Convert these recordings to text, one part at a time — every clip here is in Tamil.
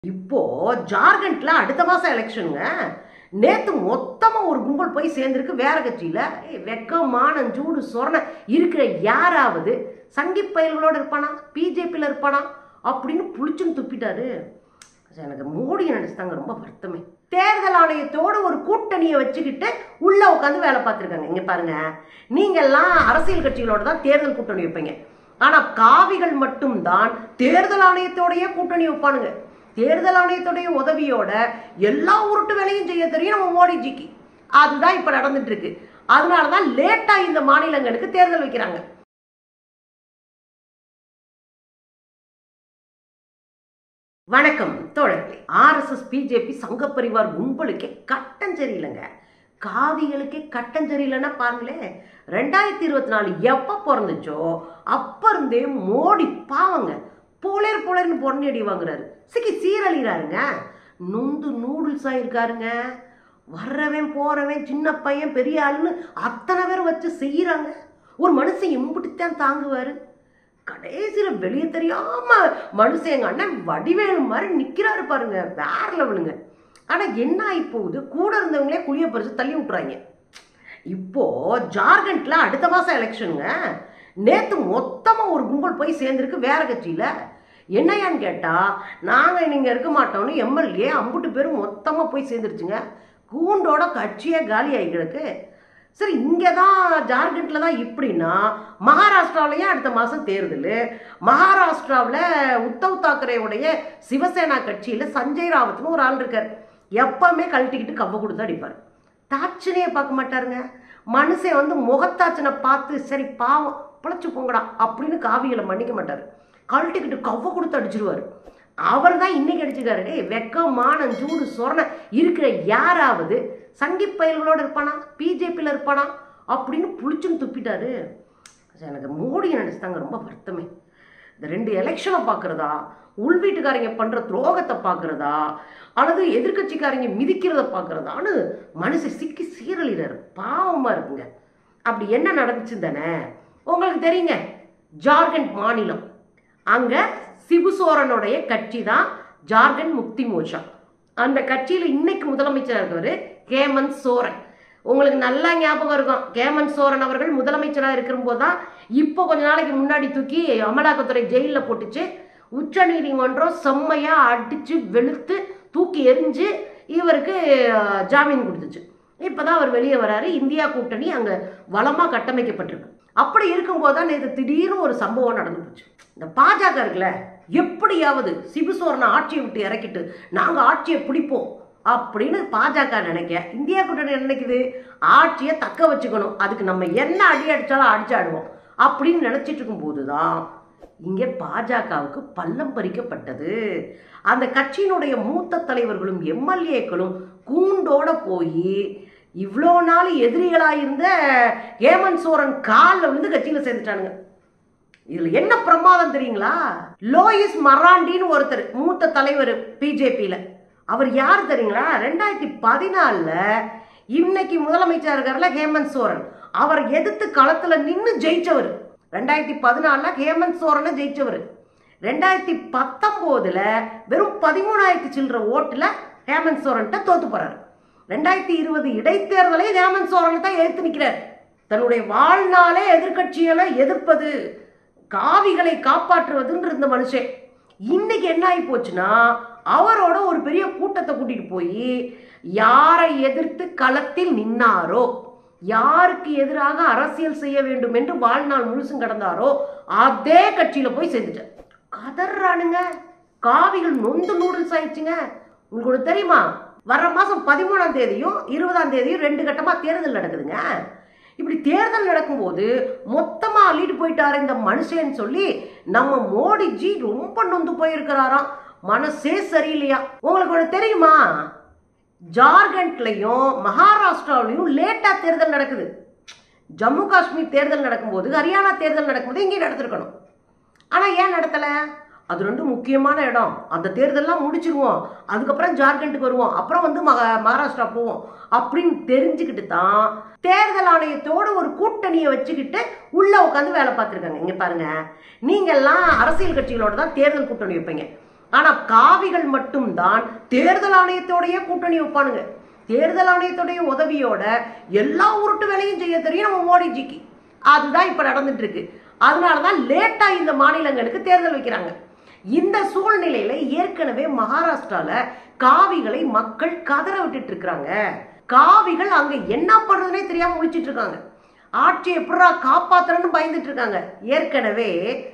இப்போ ஜார்க்கண்ட்ல அடுத்த மாசம் எலெக்ஷனுங்க நேத்து மொத்தமா ஒரு கும்பல் போய் சேர்ந்திருக்கு வேற கட்சியில ஏய், வெக்கம் மானம் சூடு சொரண இருக்கிற யாராவது சங்கி பயல்களோட இருப்பானா பிஜேபியில் இருப்பானா அப்படின்னு புளிச்சுன்னு துப்பிட்டாரு அது எனக்கு மோடியை நினைச்சுதாங்க ரொம்ப வருத்தமே தேர்தல் ஆணையத்தோட ஒரு கூட்டணியை வச்சுக்கிட்டு உள்ள உட்காந்து வேலை பார்த்துருக்காங்க இங்க பாருங்க நீங்கெல்லாம் அரசியல் கட்சிகளோட தான் தேர்தல் கூட்டணி வைப்பீங்க ஆனா காவிகள் மட்டும்தான் தேர்தல் ஆணையத்தோடயே கூட்டணி வைப்பானுங்க தேர்தல் ஆணையத்துடைய உதவியோட எல்லா உருட்டு வேலையும் செய்ய தெரியும் நம்ம மோடிஜிக்கு அதுதான் இப்ப நடந்துட்டு இருக்கு அதனால தான் லேட்டா இந்த மாநிலங்களுக்கு தேர்தல் வைக்கிறாங்க வணக்கம் தோழர்களே ஆர்எஸ்எஸ் பிஜேபி சங்க பரிவார் கும்பலுக்கே கட்டம் சரியில்லைங்க காவிகளுக்கே கட்டம் சரியில்லைன்னா பாருங்களேன் ரெண்டாயிரத்தி இருபத்தி நாலு எப்போ பிறந்துச்சோ அப்ப இருந்தே மோடி பாவங்க புலர் புலர்னு பொண்ணு அடி வாங்குறாரு சிக்கி சீரழிகிறாருங்க நொந்து நூடுல்ஸ் ஆயிருக்காருங்க வர்றவன் போறவன் சின்ன பையன் பெரிய ஆளுன்னு அத்தனை பேர் வச்சு செய்யறாங்க ஒரு மனுஷன் எம்பிட்டுத்தான் தாங்குவாரு கடைசியில வெளியே தெரியாம மனுஷன் எங்க அண்ணன் வடிவேலு மாதிரி நிக்கிறாரு பாருங்க வேற லெவலுங்க ஆனா என்ன ஆகி போகுது கூட இருந்தவங்களே குழிய பறிச்சு தள்ளி விட்டுறாங்க இப்போ ஜார்க்கண்ட்ல அடுத்த மாசம் எலெக்ஷனுங்க நேத்து மொத்தமா ஒரு கும்பல் போய் சேர்ந்திருக்கு வேற கட்சியில என்னையான்னு கேட்டா நாங்க நீங்க இருக்க மாட்டோம்னு எம்எல்ஏ அம்புட்டு பேரும் மொத்தமா போய் சேர்ந்துருச்சுங்க கூண்டோட கட்சியே காலி ஆகி கிடக்கு சரி இங்கே தான் ஜார்க்கண்டில் தான் இப்படின்னா மகாராஷ்டிராவிலையும் அடுத்த மாதம் தேர்தல் மகாராஷ்டிராவில் உத்தவ் தாக்கரேவுடைய சிவசேனா கட்சியில் சஞ்சய் ராவத்னு ஒரு ஆள் இருக்கார் எப்பவுமே கழட்டிக்கிட்டு கவ்வ கொடுத்து அடிப்பார் தாட்சணையை பார்க்க மாட்டாருங்க மனுஷன் வந்து முகத்தாச்சனை பார்த்து சரி பாவம் பிழைச்சு போங்கடா அப்படின்னு காவிகளை மன்னிக்க மாட்டார் கழட்டிக்கிட்டு கவ்வ கொடுத்து அடிச்சிருவார் அவர் தான் இன்னைக்கு அடிச்சுக்காரு டேய் வெக்கம் மானம் சூடு சொரண இருக்கிற யாராவது சங்கி பயல்களோட இருப்பானா பிஜேபியில் இருப்பானா அப்படின்னு புளிச்சுன்னு துப்பிட்டாரு அது எனக்கு மோடியை நினைச்சுதாங்க ரொம்ப வருத்தமே இந்த ரெண்டு எலெக்ஷனை பார்க்குறதா உள் வீட்டுக்காரங்க பண்ணுற துரோகத்தை பார்க்குறதா அல்லது எதிர்க்கட்சிக்காரங்க மிதிக்கிறத பார்க்குறதான்னு மனசு சிக்கி சீரழிறாரு பாவமாக இருக்குங்க அப்படி என்ன நடந்துச்சு தானே உங்களுக்கு தெரியுங்க ஜார்க்கண்ட் மாநிலம் அங்கே சிபுசோரனுடைய கட்சி தான் ஜார்க்கண்ட் முக்தி மோர்ச்சா அந்த கட்சியில் இன்னைக்கு முதலமைச்சராக இருக்கவர் ஹேமந்த் சோரன் உங்களுக்கு நல்லா ஞாபகம் இருக்கும் ஹேமந்த் சோரன் அவர்கள் முதலமைச்சராக இருக்கிறபோது தான் இப்போ கொஞ்ச நாளைக்கு முன்னாடி தூக்கி அமலாக்கத்துறை ஜெயிலில் போட்டுச்சு உச்ச நீதிமன்றம் செம்மையாக அடித்து வெளுத்து தூக்கி எரிஞ்சு இவருக்கு அஹ், ஜாமீன் கொடுத்துச்சு இப்போதான் அவர் வெளியே வராரு இந்தியா கூட்டணி அங்கே வளமாக கட்டமைக்கப்பட்டிருக்கு அப்படி இருக்கும்போது தான் நேற்று திடீர்னு ஒரு சம்பவம் நடந்து போச்சு இந்த பாஜக இருக்குல்ல எப்படியாவது சிபுசோரனை ஆட்சியை விட்டு இறக்கிட்டு நாங்கள் ஆட்சியை பிடிப்போம் அப்படின்னு பாஜக நினைக்க இந்தியா கூட்டணி என்ன நினைக்குது ஆட்சியை தக்க வச்சுக்கணும் அதுக்கு நம்ம என்ன அடி அடிச்சாலும் அடிச்சாடுவோம் அப்படின்னு நினைச்சிட்டு இருக்கும்போது தான் இங்கே பாஜகவுக்கு பள்ளம் பறிக்கப்பட்டது அந்த கட்சியினுடைய மூத்த தலைவர்களும் எம்எல்ஏக்களும் கூண்டோட போய் இவ்வளோ நாள் எதிரிகளாக இருந்த ஹேமந்த் சோரன் காலில் விழுந்து கட்சியில் சேர்ந்துட்டானுங்க இதுல என்ன பிரமாதம் தெரியுங்களா லோயிஸ் மராண்டின்னு ஒருத்தர் மூத்த தலைவர் பிஜேபியில அவர் யார் தெரியுங்களா ரெண்டாயிரத்தி பதினாலில் இன்னைக்கு முதலமைச்சர் இருக்கார்ல ஹேமந்த் சோரன் அவர் எதிர்த்து களத்துல நின்று ஜெயிச்சவர் ரெண்டாயிரத்தி பதினாலில் ஹேமந்த் சோரனை ஜெயிச்சவர் ரெண்டாயிரத்தி பத்தொம்போதுல வெறும் பதிமூணாயிரத்தி சில்லற ஓட்டுல ஹேமந்த் சோரன்ட்ட தோத்து போறாரு ரெண்டாயிரத்தி இருபது இடைத்தேர்தலை ஹேமந்த் சோரனை தான் எதிர்த்து நிற்கிறார் தன்னுடைய வாழ்நாளே எதிர்க்கட்சிகளை எதிர்ப்பது காவிகளை காப்பாற்றுவதுன்ற இந்த மனுஷன் இன்னைக்கு என்ன ஆகி போச்சுன்னா அவரோட ஒரு பெரிய கூட்டத்தை கூட்டிட்டு போய் யாரை எதிர்த்து களத்தில் நின்னாரோ யாருக்கு எதிராக அரசியல் செய்ய வேண்டும் என்று வாழ்நாள் முழுசும் கடந்தாரோ அதே கட்சியில போய் சேர்ந்துட்டார் கதறானுங்க காவிகள் நொந்து நூடுல்ஸ் ஆயிடுச்சுங்க உங்களுக்கு ஒண்ணு தெரியுமா வர்ற மாசம் பதிமூணாம் தேதியும் இருபதாம் தேதியும் ரெண்டு கட்டமா தேர்தல் நடக்குதுங்க இப்படி தேர்தல் நடக்கும்போது மொத்தமா அள்ளிட்டு போயிட்டாரு இந்த மனுஷன்னு சொல்லி நம்ம மோடிஜி ரொம்ப நொந்து போயிருக்கிறாராம் மனசே சரியில்லையா உங்களுக்கு ஒன்று தெரியுமா ஜார்க்கண்ட்லையும் மகாராஷ்டிராவிலையும் லேட்டா தேர்தல் நடக்குது ஜம்மு காஷ்மீர் தேர்தல் நடக்கும்போது ஹரியானா தேர்தல் நடக்கும்போது இங்கே நடத்திருக்கணும் ஆனா ஏன் நடத்தல அது ரெண்டும் முக்கியமான இடம் அந்த தேர்தல்லாம் முடிச்சிருவோம் அதுக்கப்புறம் ஜார்க்கண்டுக்கு வருவோம் அப்புறம் வந்து மகா மகாராஷ்டிரா போவோம் அப்படின்னு தெரிஞ்சுக்கிட்டு தான் தேர்தல் ஆணையத்தோட ஒரு கூட்டணியை வச்சுக்கிட்டு உள்ள உட்காந்து வேலை பார்த்துருக்காங்க இங்க பாருங்க நீங்கெல்லாம் அரசியல் கட்சிகளோட தான் தேர்தல் கூட்டணி வைப்பீங்க ஆனா காவிகள் மட்டும்தான் தேர்தல் ஆணையத்தோடயே கூட்டணி வைப்பானுங்க தேர்தல் ஆணையத்துடைய உதவியோட எல்லா உருட்டு வேலையும் செய்ய தெரியும் நம்ம மோடிஜிக்கு அதுதான் இப்ப நடந்துட்டு இருக்கு அதனாலதான் லேட்டா இந்த மாநிலங்களுக்கு தேர்தல் வைக்கிறாங்க இந்த சூழ்நிலையில ஏற்கனவே மகாராஷ்டிரால காவிகளை மக்கள் கதற விட்டுட்டு இருக்காங்க காவிகள் அங்க என்ன பண்றதுனே தெரியாம முழிச்சிட்டு இருக்காங்க ஆட்சியை எப்படா காப்பாத்துறன்னு பயந்துட்டு இருக்காங்க ஏற்கனவே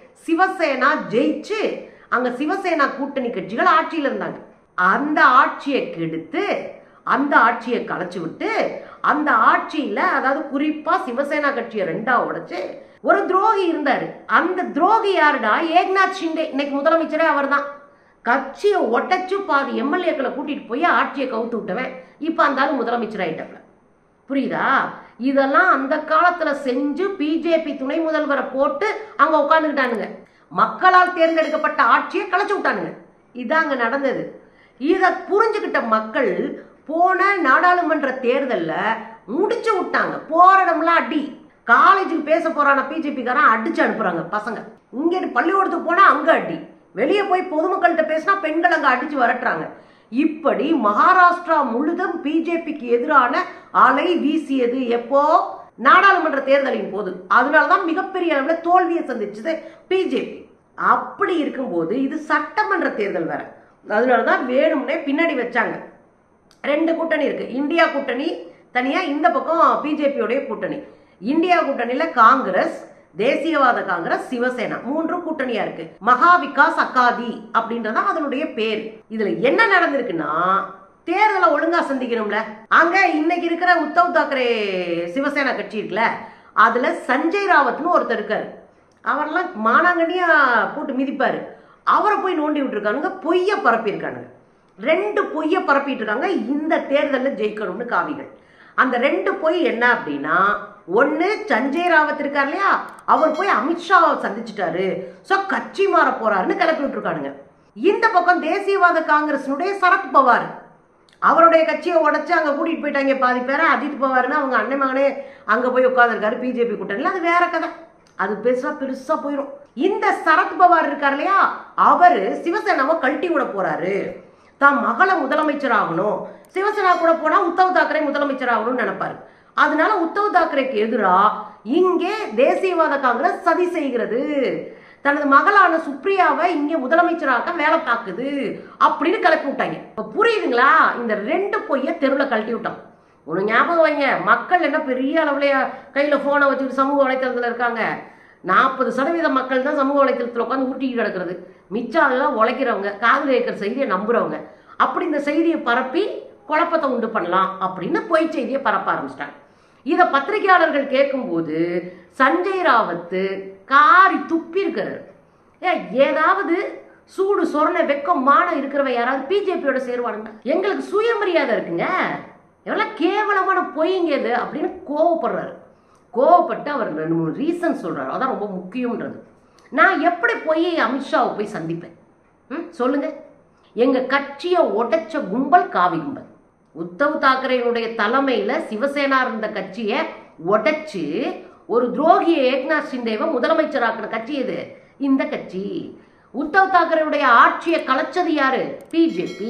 சிவசேனா ஜெயிச்சு அங்க சிவசேனா கூட்டணி கட்சிகள் ஆட்சியில இருந்தாங்க அந்த ஆட்சியை கெடுத்து அந்த ஆட்சியை கலைச்சு விட்டு அந்த ஆட்சியில அதாவது குறிப்பா சிவசேனா கட்சியை ரெண்டா உடைச்சு ஒரு துரோகி இருந்தாரு அந்த துரோகி யாருடா ஏக்நாத் ஷிண்டே இன்னைக்கு முதலமைச்சரே அவர்தான் கட்சியை ஒட்டச்சு பாதி எம்எல்ஏக்களை கூட்டிட்டு போய் ஆட்சியை கவுத்து விட்டவன் இப்ப அந்த ஆளு முதலமைச்சர் ஆயிட்டப்ல புரியுதா இதெல்லாம் அந்த காலத்துல செஞ்சு பிஜேபி துணை முதல்வரை போட்டு அங்க உட்காந்துக்கிட்டானுங்க மக்களால் தேர்ந்தெடுக்கப்பட்ட ஆட்சியை கலைச்சு விட்டானுங்க இதான் அங்க நடந்தது இதை புரிஞ்சுக்கிட்ட மக்கள் போன நாடாளுமன்ற தேர்தல்ல முடிச்சு விட்டாங்க போற இடம்லாம் அடி காலேஜுக்கு பேச போறான பிஜேபிக்காரன் அடிச்சு அனுப்புறாங்க பசங்க இங்க பள்ளிக்கூடத்துக்கு போனா அங்க அடி வெளியே போய் பொதுமக்கள்கிட்ட பேசினா பெண்கள் அங்க அடிச்சு வரட்டுறாங்க இப்படி மகாராஷ்டிரா முழுதும் பிஜேபிக்கு எதிரான அலை வீசியது எப்போ நாடாளுமன்ற தேர்தலின் போது அதனாலதான் மிகப்பெரிய அளவில் தோல்வியை சந்திச்சது பிஜேபி அப்படி இருக்கும்போது இது சட்டமன்ற தேர்தல் வேற அதனாலதான் வேணும்னே பின்னாடி வச்சாங்க ரெண்டு கூட்டணி இருக்கு இந்தியா கூட்டணி தனியா இந்த பக்கம் பிஜேபியோடைய கூட்டணி இந்தியா கூட்டணியில காங்கிரஸ் தேசியவாத காங்கிரஸ் சிவசேனா மூன்றும் கூட்டணியா இருக்கு மகா விகாஸ் அகாதி அப்படின்றதா அதனுடைய பேர் இதுல என்ன நடந்திருக்குன்னா தேர்தலை ஒழுங்கா சந்திக்கணும்ல அங்க இன்னைக்கு இருக்கிற உத்தவ் தாக்கரே சிவசேனா கட்சி இருக்குல்ல அதுல சஞ்சய் ராவத்னு ஒருத்தர் இருக்காரு அவரெல்லாம் மானாங்கண்ணியா போட்டு மிதிப்பாரு அவரை போய் நோண்டி விட்டுருக்கானுங்க பொய்ய பரப்பியிருக்கானுங்க ரெண்டு பொய்ய பரப்பிட்டு இருக்காங்க இந்த தேர்தலில் ஜெயிக்கணும்னு காவிகள் அந்த ரெண்டு பொய் என்ன அப்படின்னா ஒன்று சஞ்சய் ராவத் இருக்கார் இல்லையா அவர் போய் அமித்ஷாவை சந்திச்சிட்டாரு ஸோ கட்சி மாற போறாருன்னு கிளப்பி விட்டுருக்கானுங்க இந்த பக்கம் தேசியவாத காங்கிரஸினுடைய சரத் பவார் அவருடைய கட்சியை உடைச்சு அங்கே கூட்டிட்டு போயிட்டாங்க பாதி பேரை அஜித் பவார்னு அவங்க அண்ணன் மகனே அங்கே போய் உட்காந்துருக்காரு பிஜேபி கூட்டணியில் அது வேற கதை அது பெருசா பெருசா போயிடும் இந்த சரத் பவார் இருக்கார் இல்லையா அவரு சிவசேனாவை கழட்டி விட போறாரு தான் மகளை முதலமைச்சர் ஆகணும் சிவசேனா கூட போனா உத்தவ் தாக்கரே முதலமைச்சர் ஆகணும்னு நினைப்பாரு அதனால உத்தவ் தாக்கரேக்கு எதிரா இங்கே தேசியவாத காங்கிரஸ் சதி செய்கிறது தனது மகளான சுப்ரியாவை இங்கே முதலமைச்சராக வேலை பார்க்குது அப்படின்னு கிளப்பி விட்டாங்க இப்ப புரியுதுங்களா இந்த ரெண்டு பொய்ய தெருவில் கழட்டி விட்டோம் ஒன்று ஞாபகம் வைங்க மக்கள் என்ன பெரிய அளவுல கையில் ஃபோனை வச்சுட்டு சமூக வலைத்தளத்தில் இருக்காங்க நாற்பது சதவீத மக்கள் தான் சமூக வலைத்தளத்தில் உட்காந்து ஊட்டிட்டு கிடக்கிறது மிச்சம் எல்லாம் உழைக்கிறவங்க காதில் இருக்கிற செய்தியை நம்புறவங்க அப்படி இந்த செய்தியை பரப்பி குழப்பத்தை உண்டு பண்ணலாம் அப்படின்னு பொய் செய்தியை பரப்ப ஆரம்பிச்சிட்டாங்க இதை பத்திரிகையாளர்கள் கேட்கும்போது சஞ்சய் ராவத்து காரி துப்பி இருக்கிறார் ஏ ஏதாவது சூடு சொரண வெக்கம் மானம் இருக்கிறவ யாராவது பிஜேபியோட சேருவானுங்க எங்களுக்கு சுயமரியாதை இருக்குங்க எவ்வளோ கேவலமான பொய்ங்க இது அப்படின்னு கோவப்படுறாரு கோவப்பட்டு அவர் ரெண்டு மூணு ரீசன் சொல்றாரு அதான் ரொம்ப முக்கியம்ன்றது நான் எப்படி போய் அமித்ஷாவை போய் சந்திப்பேன் ம் சொல்லுங்க எங்க கட்சியை உடைச்ச கும்பல் காவி கும்பல் உத்தவ் தாக்கரேனுடைய தலைமையில சிவசேனா இருந்த கட்சியை உடைச்சு ஒரு துரோகிய ஏக்நாத் சிண்டேவை முதலமைச்சராக்கின கட்சி எது இந்த கட்சி உத்தவ் தாக்கரேனுடைய ஆட்சியை கலைச்சது யாரு பிஜேபி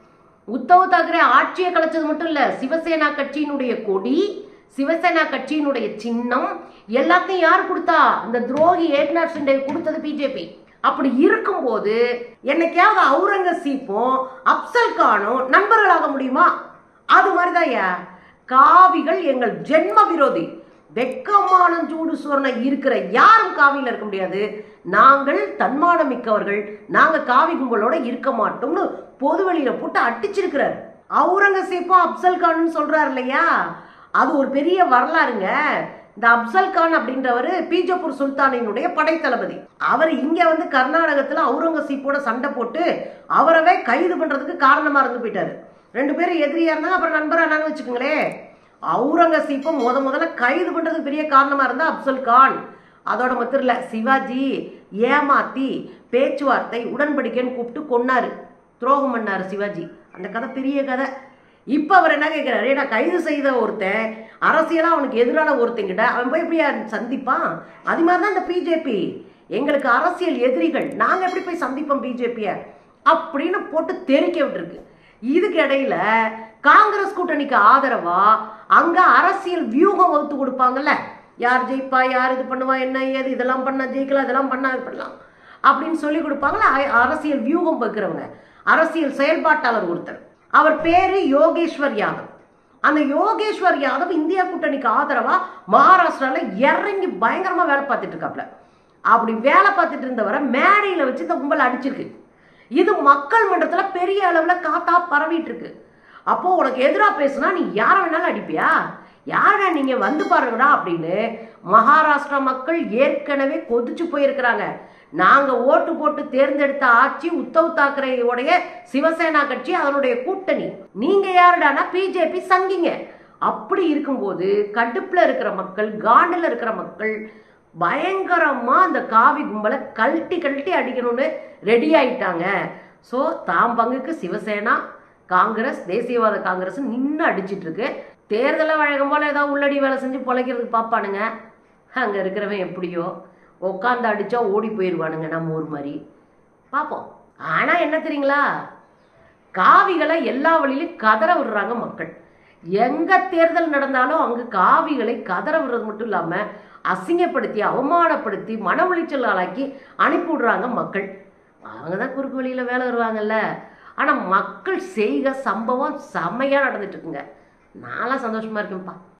உத்தவ் தாக்கரே ஆட்சியை கலைச்சது மட்டும் இல்ல சிவசேனா கட்சியினுடைய கொடி சிவசேனா கட்சியினுடைய சின்னம் எல்லாத்தையும் யார் கொடுத்தா இந்த துரோகி ஏக்நாத் சிண்டே கொடுத்தது பிஜேபி அப்படி இருக்கும்போது என்னைக்காவது அவுரங்கசீப்பும் அப்சல் கானும் நண்பர்களாக முடியுமா அது மாதிரிதான்யா காவிகள் எங்கள் ஜென்ம விரோதி வெக்கமானம் சூடு சுவர்ண இருக்கிற யாரும் காவியில் இருக்க முடியாது நாங்கள் தன்மானம் மிக்கவர்கள் நாங்க காவி கும்பலோட இருக்க மாட்டோம்னு பொதுவெளியில போட்டு அடிச்சிருக்கிறார் அவுரங்கசீப்பும் அப்சல் கான்னு சொல்றாரு இல்லையா அது ஒரு பெரிய வரலாறுங்க இந்த அப்சல் கான் அப்படின்றவர் பீஜப்பூர் சுல்தானினுடைய படைத்தளபதி அவர் இங்க வந்து கர்நாடகத்துல அவுரங்கசீப்போட சண்டை போட்டு அவரவே கைது பண்றதுக்கு காரணமா இருந்து போயிட்டாரு ரெண்டு பேரும் எதிரியா இருந்தாங்க அப்புறம் நண்பரானான்னு வச்சுக்கோங்களேன் அவுரங்கசீப்பை முத முதல்ல கைது பண்றதுக்கு பெரிய காரணமா இருந்தா அப்சல் கான் அதோட மட்டும் இல்ல சிவாஜி ஏமாத்தி பேச்சுவார்த்தை உடன்படிக்கைன்னு கூப்பிட்டு கொன்னாரு துரோகம் பண்ணாரு சிவாஜி அந்த கதை பெரிய கதை இப்போ அவர் என்ன கேட்குறாரு நான் கைது செய்த ஒருத்தன் அரசியலாக அவனுக்கு எதிரான ஒருத்தங்கிட்ட அவன் போய் எப்படியா சந்திப்பான் அது மாதிரி தான் இந்த பிஜேபி எங்களுக்கு அரசியல் எதிரிகள் நாங்கள் எப்படி போய் சந்திப்போம் பிஜேபியை அப்படின்னு போட்டு தெறிக்க விட்டுருக்கு இதுக்கு இடையில காங்கிரஸ் கூட்டணிக்கு ஆதரவா அங்க அரசியல் வியூகம் வகுத்து கொடுப்பாங்கல்ல யார் ஜெயிப்பா யார் இது பண்ணுவா என்ன ஏது இதெல்லாம் பண்ணா ஜெயிக்கலாம் இதெல்லாம் பண்ணா இது பண்ணலாம் அப்படின்னு சொல்லி கொடுப்பாங்களா அ- அரசியல் வியூகம் வைக்கிறவங்க அரசியல் செயல்பாட்டாளர் ஒருத்தர் அவர் பேரு யோகேஸ்வர் யாதவ் அந்த யோகேஸ்வர் யாதவ் இந்தியா கூட்டணிக்கு ஆதரவா மகாராஷ்டிரால இறங்கி பயங்கரமா வேலை பார்த்துட்டு இருக்காப்ல அப்படி வேலை பார்த்துட்டு இருந்தவரை மேடையில வச்சு இந்த கும்பல் அடிச்சிருக்கு இது மக்கள் மன்றத்துல பெரிய அளவுல காத்தா பரவிட்டு இருக்கு அப்போ உனக்கு எதிரா பேசுனா நீ யாரை வேணாலும் அடிப்பியா யாரா நீங்க வந்து பாருங்கடா அப்படின்னு மகாராஷ்டிரா மக்கள் ஏற்கனவே கொதிச்சு போயிருக்கிறாங்க நாங்க ஓட்டு போட்டு தேர்ந்தெடுத்த ஆட்சி உத்தவ் தாக்கரேயோடைய சிவசேனா கட்சி அதனுடைய கூட்டணி நீங்க யாருடானா பிஜேபி சங்கிங்க அப்படி இருக்கும்போது கடுப்புல இருக்கிற மக்கள் காண்டுல இருக்கிற மக்கள் பயங்கரமா அந்த காவி கும்பலை கழட்டி கழட்டி அடிக்கணும்னு ரெடி ஆயிட்டாங்க ஸோ தாம் பங்குக்கு சிவசேனா காங்கிரஸ் தேசியவாத காங்கிரஸ் நின்று அடிச்சிட்டு இருக்கு தேர்தலை வழக்கம் போல ஏதாவது உள்ளடி வேலை செஞ்சு பொழைக்கிறதுக்கு பார்ப்பானுங்க அங்கே இருக்கிறவன் எப்படியோ உட்காந்து அடிச்சா ஓடி போயிடுவானுங்க நம்ம ஊர் மாதிரி பார்ப்போம் ஆனால் என்ன தெரியுங்களா காவிகளை எல்லா வழியிலும் கதற விடுறாங்க மக்கள் எங்க தேர்தல் நடந்தாலும் அங்கு காவிகளை கதற விடுறது மட்டும் இல்லாம அசிங்கப்படுத்தி அவமானப்படுத்தி மன உளைச்சல் ஆளாக்கி அனுப்பி விடுறாங்க மக்கள் அவங்க தான் குறுக்கு வழியில வேலை வருவாங்கல்ல ஆனா மக்கள் செய்க சம்பவம் செம்மையா நடந்துட்டு இருக்குங்க நான்லாம் சந்தோஷமா இருக்கேன்ப்பா